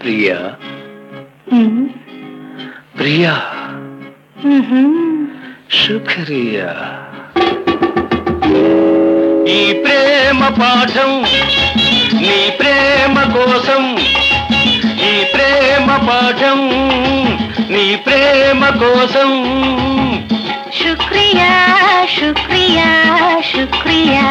ప్రియా హ్మ్. ప్రియా మ్హూ. శుక్రియా ఈ ప్రేమ పాఠం నీ ప్రేమ కోసం ఈ ప్రేమ పాఠం నీ ప్రేమ కోసం శుక్రియా శుక్రియా శుక్రియా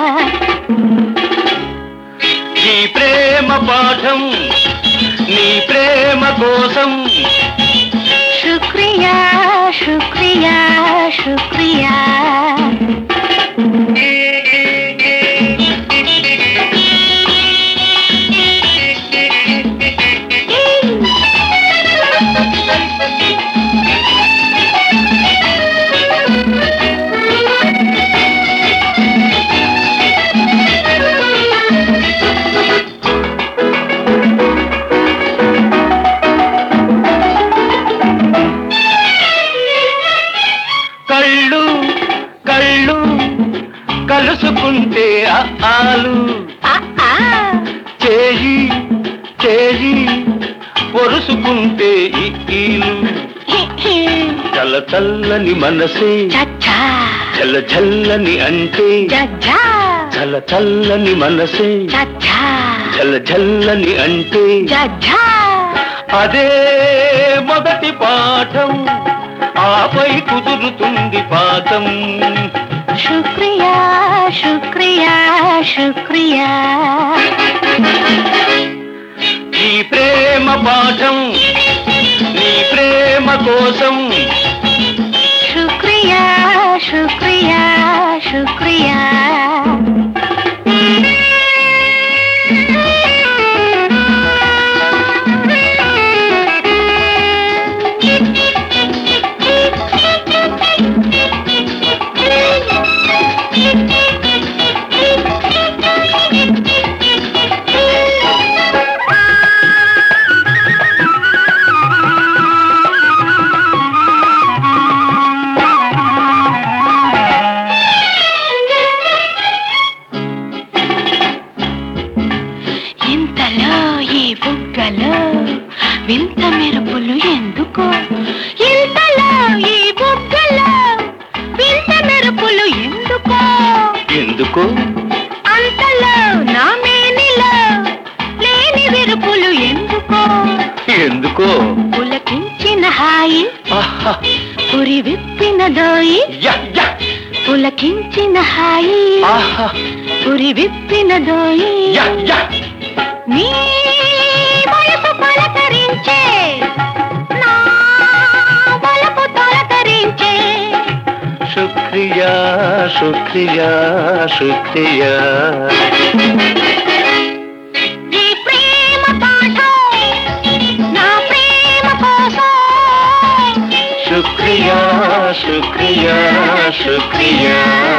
ఈ ప్రేమ పాఠం నీ ప్రేమ కోసం శుక్రియా శుక్రియా శుక్రియా కళ్ళు కళ్ళు కలుసుకుంటే ఆ ఆలు ఆ, ఆ. చేయి చేయి పొరుసుకుంటే ఈ ఈలు హి, హి. చల్ల చల్లని మనసే చచ్చా చల్ల చల్లని అంటే జజ్జా చల్ల చల్లని మనసే చచ్చా చల్ల చల్లని అంటే జజ్జా అదే మొదటి పాఠం ఆపై కుదురుతుంది పాఠం శుక్రియా శుక్రియా శుక్రియా ఈ ప్రేమ పాఠం నీ ప్రేమ కోసం శుక్రియా శుక్రియా శుక్రియా ఇంతలో ఈ బుగ్గలో వింత మెరుపులు ఎందుకో ఇంతలో ఈ బుగ్గలో వింత మెరుపులు ఎందుకో ఎందుకు అంతలో నా మేనిలో లేని వెరుపులు ఎందుకో ఎందుకో పులకించిన హాయి ఆహా, పురి విప్పిన దోయి యా, యా, పులకించిన హాయి ఆహా, పురి విప్పిన దోయి యా, యా. నీ వయసు పలకరించే నా వలపు తొలకరించే శుక్రియా శుక్రియా శుక్రియా ఈ ప్రేమ పాఠం నా ప్రేమ కోసం శుక్రియా శుక్రియా శుక్రియా